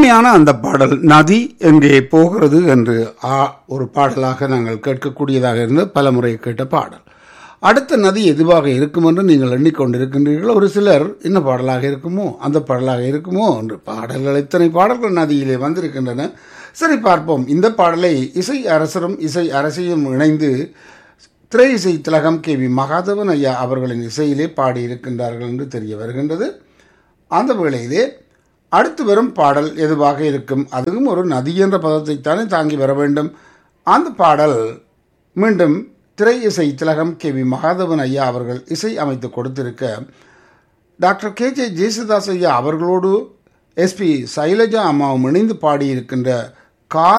இனிமையான அந்த பாடல் நதி எங்கே போகிறது என்று ஆ ஒரு பாடலாக நாங்கள் கேட்கக்கூடியதாக இருந்து பல முறை கேட்ட பாடல் அடுத்த நதி எதுவாக இருக்கும் என்று நீங்கள் எண்ணிக்கொண்டிருக்கின்றீர்கள் ஒரு சிலர் என்ன பாடலாக இருக்குமோ அந்த பாடலாக இருக்குமோ என்று பாடல்கள் இத்தனை பாடல்கள் நதியிலே வந்திருக்கின்றன சரி பார்ப்போம் இந்த பாடலை இசை அரசரும் இசை அரசியும் இணைந்து திரை இசை திலகம் கே வி மகாதவன் ஐயா அவர்களின் இசையிலே பாடியிருக்கின்றார்கள் என்று தெரிய வருகின்றது அந்த வேளையிலே அடுத்து வரும் பாடல் எதுவாக இருக்கும் அதுவும் ஒரு நதி என்ற பதத்தைத்தானே தாங்கி வர வேண்டும் அந்த பாடல் மீண்டும் திரை இசை திலகம் கே வி மகாதவன் ஐயா அவர்கள் இசை அமைத்து கொடுத்திருக்க டாக்டர் கே ஜே ஜேசுதாஸ் ஐயா அவர்களோடு எஸ்பி சைலஜா அம்மாவும் இணைந்து பாடியிருக்கின்ற கா